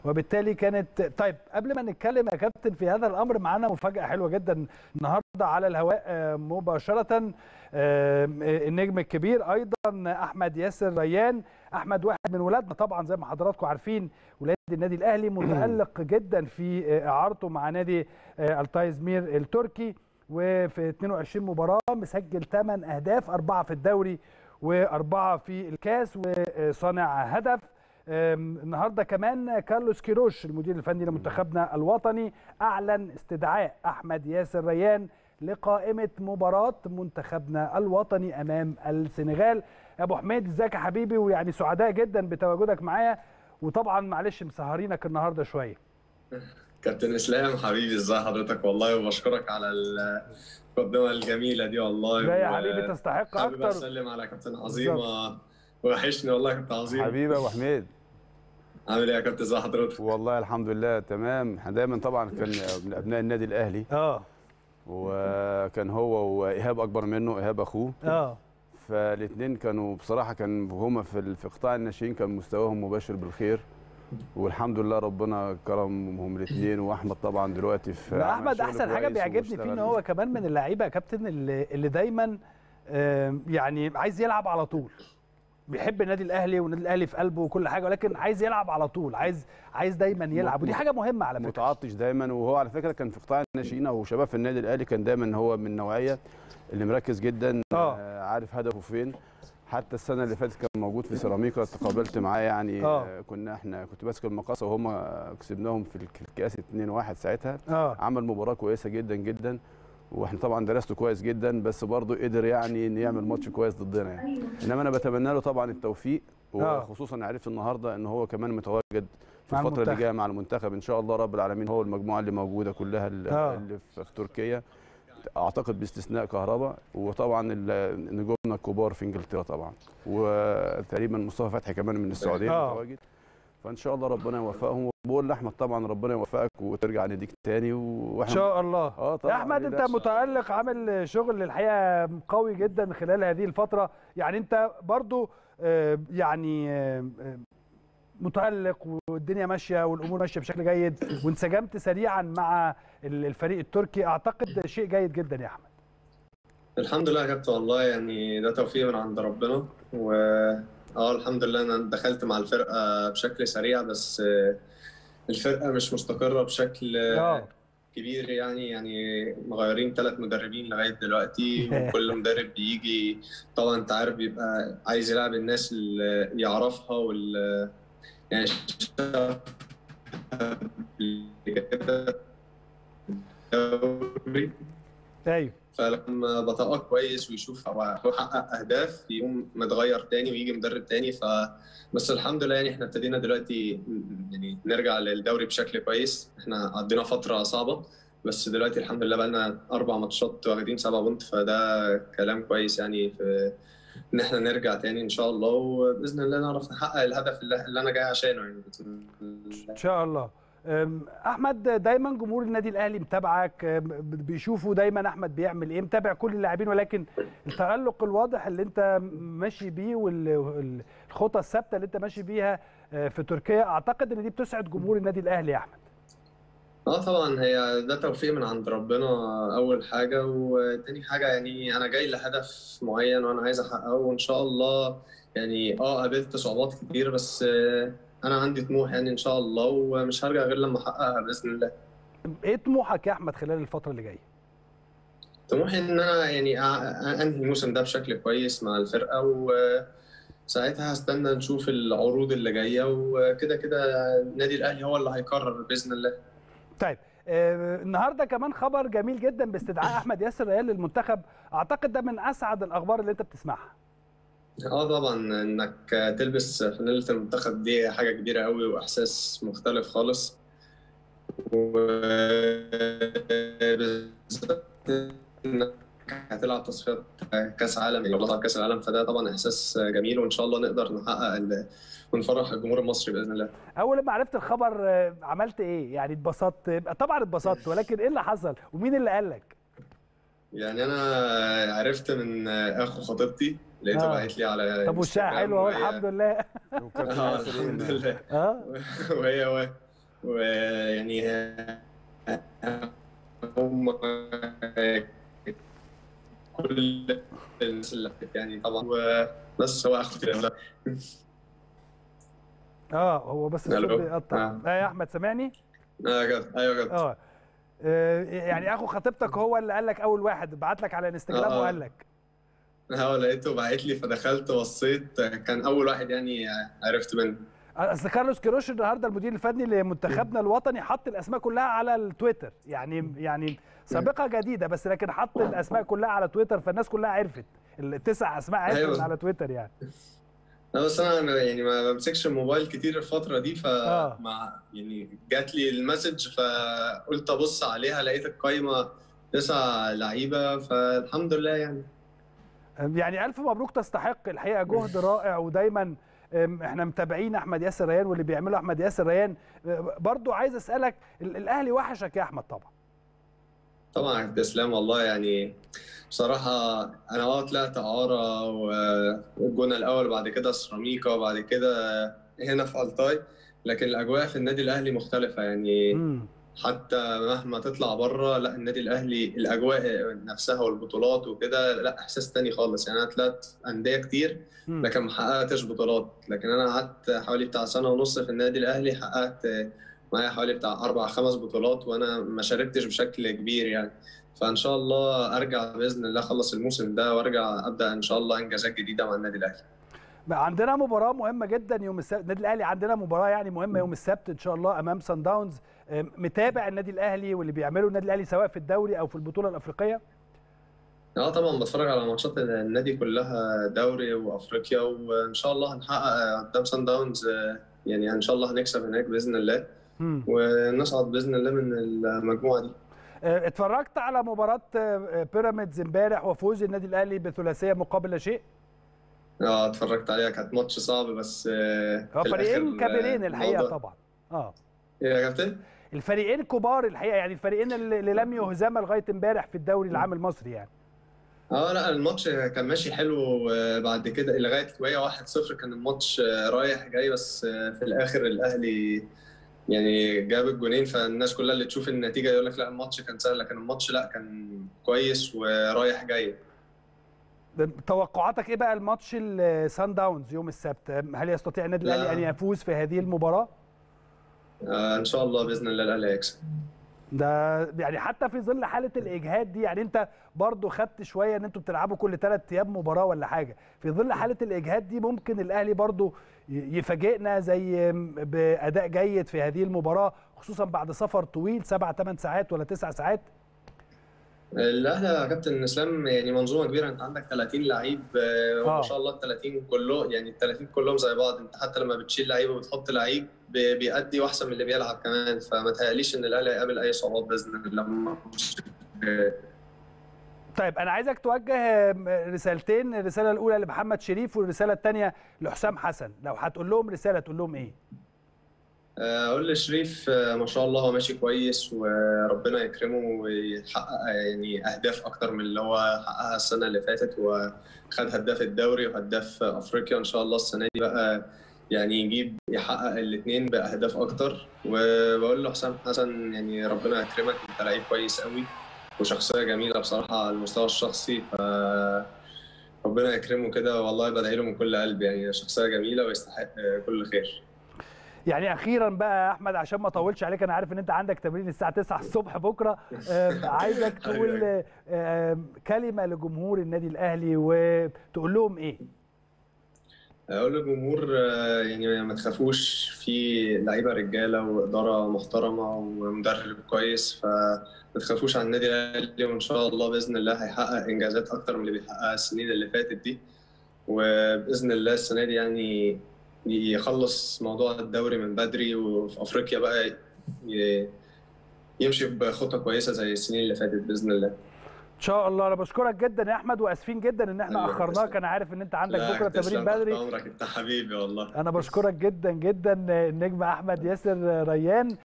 وبالتالي كانت طيب قبل ما نتكلم يا كابتن في هذا الامر معانا مفاجاه حلوه جدا النهارده على الهواء آه، مباشره آه، النجم الكبير ايضا احمد ياسر ريان احمد واحد من ولادنا طبعا زي ما حضراتكم عارفين ولاد النادي الاهلي متالق جدا في آه، اعارته مع نادي آه، التايزمير التركي وفي 22 مباراه مسجل 8 اهداف اربعه في الدوري واربعه في الكاس وصانع هدف أم، النهارده كمان كارلوس كيروش المدير الفني لمنتخبنا الوطني اعلن استدعاء احمد ياسر ريان لقائمه مباراه منتخبنا الوطني امام السنغال يا ابو حميد ازيك يا حبيبي ويعني سعداء جدا بتواجدك معايا وطبعا معلش مسهرينك النهارده شويه كابتن اسلام حبيبي ازي حضرتك والله وبشكرك على المقدمه الجميله دي والله لا يا و- حبيبي تستحق حابب اكتر اسلم على كابتن عظيمه وحشني والله يا كابتن عظيم حبيبي يا ابو حميد عامل ايه يا كابتن ازي حضرتك والله الحمد لله تمام احنا دايما طبعا كان من ابناء النادي الاهلي اه وكان هو وايهاب اكبر منه ايهاب اخوه اه فالاثنين كانوا بصراحه كان هما في ال- في قطاع الناشئين كان مستواهم مباشر بالخير والحمد لله ربنا كرمهم الاثنين واحمد طبعا دلوقتي في لا عمل احمد شغل احسن حاجه كويس بيعجبني فيه وبيشتغل. ان هو كمان من اللعيبه يا كابتن اللي, اللي دايما آم، يعني عايز يلعب على طول بيحب النادي الاهلي والنادي الاهلي في قلبه وكل حاجه ولكن عايز يلعب على طول عايز عايز دايما يلعب ودي حاجه مهمه على فكره متعطش دايما وهو على فكره كان في قطاع الناشئين او شباب في النادي الاهلي كان دايما هو من النوعيه اللي مركز جدا آه. آه، عارف هدفه فين حتى السنه اللي فاتت كان موجود في سيراميكا تقابلت معاه يعني آه. آه. كنا احنا كنت ماسك المقاصه وهم كسبناهم في الك- في الكاس 2-1 ساعتها اه عمل مباراه كويسه جدا جدا واحنا طبعا درسته كويس جدا بس برضه قدر يعني ان يعمل ماتش كويس ضدنا يعني انما انا بتمنى له طبعا التوفيق آه. وخصوصا عرفت النهارده ان هو كمان متواجد في مع الفتره المنتخب. اللي جايه مع المنتخب ان شاء الله رب العالمين هو المجموعه اللي موجوده كلها اللي, آه. اللي في في تركيا اعتقد باستثناء كهرباء وطبعا ال- نجومنا الكبار في انجلترا طبعا وتقريبا مصطفى فتحي كمان من السعوديه آه. متواجد فان شاء الله ربنا يوفقهم وبقول لاحمد طبعا ربنا يوفقك وترجع ناديك تاني ان واحنا شاء الله اه يا طبعا احمد ليه انت لا؟ متالق عامل شغل الحقيقه قوي جدا خلال هذه الفتره يعني انت برضو آه، يعني آه، آه، متالق والدنيا ماشيه والامور ماشيه بشكل جيد وانسجمت سريعا مع ال- الفريق التركي اعتقد شيء جيد جدا يا احمد الحمد لله يا كابتن والله يعني ده توفيق من عند ربنا و اه الحمد لله انا دخلت مع الفرقه بشكل سريع بس آه، الفرقه مش مستقره بشكل اه كبير يعني يعني مغيرين ثلاث مدربين لغايه دلوقتي وكل مدرب بيجي طبعا انت عارف بيبقى عايز يلعب الناس اللي يعرفها وال يعني شاف قبل كده الدوري. ايوه فلما بطأ كويس ويشوف هو هو حقق اهداف يقوم متغير تاني ويجي مدرب تاني ف بس الحمد لله يعني احنا ابتدينا دلوقتي يعني نرجع للدوري بشكل كويس احنا قضينا فتره صعبه بس دلوقتي الحمد لله بقالنا اربع ماتشات واخدين سبعة بونت فده كلام كويس يعني في ان احنا نرجع تاني ان شاء الله وباذن الله نعرف نحقق الهدف اللي, اللي انا جاي عشانه يعني بإذن الله. ان شاء الله أم، احمد دايما جمهور النادي الاهلي متابعك أم، بيشوفوا دايما احمد بيعمل ايه متابع كل اللاعبين ولكن التالق الواضح اللي انت ماشي بيه والخطى الثابته اللي انت ماشي بيها آه، في تركيا اعتقد ان دي بتسعد جمهور النادي الاهلي يا احمد اه طبعا هي ده توفيق من عند ربنا اول حاجه وتاني حاجه يعني انا جاي لهدف معين وانا عايز احققه وان شاء الله يعني اه قابلت صعوبات كتير بس آه، انا عندي طموح يعني ان شاء الله ومش هرجع غير لما احققها باذن الله ايه طموحك يا احمد خلال الفتره اللي جايه طموحي ان انا يعني أ- انهي الموسم ده بشكل كويس مع الفرقه وساعتها هستنى نشوف العروض اللي جايه وكده كده النادي الاهلي هو اللي هيقرر باذن الله طيب آه، النهارده كمان خبر جميل جدا باستدعاء احمد ياسر ريال للمنتخب اعتقد ده من اسعد الاخبار اللي انت بتسمعها اه طبعا انك تلبس فانيلة المنتخب دي حاجة كبيرة قوي واحساس مختلف خالص وبالذات انك هتلعب تصفيات كاس عالم يعني والله كاس العالم فده طبعا احساس جميل وان شاء الله نقدر نحقق ال- ونفرح الجمهور المصري باذن الله اول ما عرفت الخبر آه، عملت ايه يعني اتبسطت طبعا اتبسطت ولكن ايه اللي حصل ومين اللي قال لك يعني انا عرفت من اخو خطيبتي لقيته آه. باعت لي على طب وشها انستجرام حلو اهو وهي- الحمد لله وكابتن اه ياسر الحمد إيه؟ لله اه وهي ويعني هم كل الناس اللي يعني طبعا بس هو اخو كده اه هو بس الصوت ألو. بيقطع آه. اه يا احمد سامعني ايوه كده ايوه كده اه آه، يعني اخو خطيبتك هو اللي قال لك اول واحد بعت لك على انستجرام آه. وقال لك اه لقيته باعت لي فدخلت بصيت كان اول واحد يعني عرفت منه اصل كارلوس كيروش النهارده المدير الفني لمنتخبنا الوطني حط الاسماء كلها على التويتر يعني يعني سابقه جديده بس لكن حط الاسماء كلها على تويتر فالناس كلها عرفت التسع اسماء عرفت أيوة. على تويتر يعني لا بس انا أنا يعني ما بمسكش الموبايل كتير الفتره دي آه. فمع يعني جات لي المسج فقلت ابص عليها لقيت القايمه تسع لعيبه فالحمد لله يعني يعني الف مبروك تستحق الحقيقه جهد رائع ودايما أم، احنا متابعين احمد ياسر ريان واللي بيعمله احمد ياسر ريان أه، برضو عايز اسالك ال- الاهلي وحشك يا احمد طبعا طبعا يا كابتن اسلام والله يعني بصراحه انا اه طلعت اعاره والجونه الاول بعد كده سيراميكا وبعد كده هنا في التاي لكن الاجواء في النادي الاهلي مختلفه يعني مم. حتى مهما تطلع بره لا النادي الاهلي الاجواء نفسها والبطولات وكده لا احساس تاني خالص يعني انا طلعت انديه كتير مم. لكن ما حققتش بطولات لكن انا قعدت حوالي بتاع سنه ونص في النادي الاهلي حققت معايا حوالي بتاع اربع خمس بطولات وانا ما شاركتش بشكل كبير يعني فان شاء الله ارجع باذن الله اخلص الموسم ده وارجع ابدا ان شاء الله انجازات جديده مع النادي الاهلي بقى عندنا مباراة مهمة جدا يوم السبت النادي الأهلي عندنا مباراة يعني مهمة يوم السبت إن شاء الله أمام سان داونز أم، متابع النادي الأهلي واللي بيعمله النادي الأهلي سواء في الدوري أو في البطولة الأفريقية اه طبعا بتفرج على ماتشات النادي كلها دوري وافريقيا وان شاء الله هنحقق قدام سان داونز آه، يعني ان شاء الله هنكسب هناك باذن الله مم. ونصعد باذن الله من المجموعه دي أه، اتفرجت على مباراة أه، بيراميدز امبارح وفوز النادي الأهلي بثلاثية مقابل لا شيء اه اتفرجت عليها كانت ماتش صعب بس آه، هو في فريقين الآخر، آه، كبيرين الحقيقة الموضوع- طبعا اه ايه يا كابتن؟ الفريقين كبار الحقيقة يعني الفريقين اللي اللي لم يهزما لغاية امبارح في الدوري العام المصري يعني اه لا الماتش كان ماشي حلو آه، بعد كده لغايه وهي 1-0 كان الماتش آه، رايح جاي بس آه، في الاخر الاهلي يعني جاب الجونين فالناس كلها اللي تشوف النتيجه يقول لك لا الماتش كان سهل لكن الماتش لا كان كويس ورايح جاي توقعاتك ايه بقى الماتش السان داونز يوم السبت هل يستطيع النادي لا. الاهلي ان يفوز في هذه المباراه آه، ان شاء الله باذن الله الاهلي هيكسب ده يعني حتى في ظل حاله الاجهاد دي يعني انت برضو خدت شويه ان انتوا بتلعبوا كل ثلاث ايام مباراه ولا حاجه في ظل حاله الاجهاد دي ممكن الاهلي برضو ي- يفاجئنا زي باداء جيد في هذه المباراه خصوصا بعد سفر طويل سبع ثمان ساعات ولا تسع ساعات الاهلي يا كابتن اسلام يعني منظومه كبيره انت عندك 30 لعيب آه، آه. وما شاء الله ال 30 كلهم يعني ال 30 كلهم زي بعض انت حتى لما بتشيل لعيب وبتحط لعيب بي- بيأدي واحسن من اللي بيلعب كمان فما تهيأليش ان الاهلي هيقابل اي صعوبات باذن الله لما آه، طيب انا عايزك توجه رسالتين الرساله الاولى لمحمد شريف والرساله الثانيه لحسام حسن لو هتقول لهم رساله تقول لهم ايه اقول لشريف آه، ما شاء الله هو ماشي كويس وربنا يكرمه ويحقق يعني اهداف اكتر من اللي هو حققها السنه اللي فاتت وخد هداف الدوري وهداف افريقيا ان شاء الله السنه دي بقى يعني يجيب يحقق الاثنين باهداف اكتر وبقول له حسام حسن يعني ربنا يكرمك انت لعيب كويس قوي وشخصيه جميله بصراحه على المستوى الشخصي ف ربنا يكرمه كده والله بدعي له من كل قلب يعني شخصيه جميله ويستحق آه، كل خير يعني اخيرا بقى يا احمد عشان ما اطولش عليك انا عارف ان انت عندك تمرين الساعه 9 الصبح بكره آم، عايزك تقول آم، كلمه لجمهور النادي الاهلي وتقول لهم ايه اقول للجمهور آه، يعني ما تخافوش في لعيبه رجاله واداره محترمه ومدرب كويس فما تخافوش على النادي الاهلي وان شاء الله باذن الله هيحقق انجازات اكتر من اللي بيحققها السنين اللي فاتت دي وباذن الله السنه دي يعني يخلص موضوع الدوري من بدري وفي افريقيا بقى ي- يمشي بخطه كويسه زي السنين اللي فاتت باذن الله ان شاء الله انا بشكرك جدا يا احمد واسفين جدا ان احنا الله اخرناك يسلمك. انا عارف ان انت عندك لا، بكره تمرين تسلم تحت بدري امرك انت حبيبي والله انا بشكرك جدا جدا النجم احمد ياسر ريان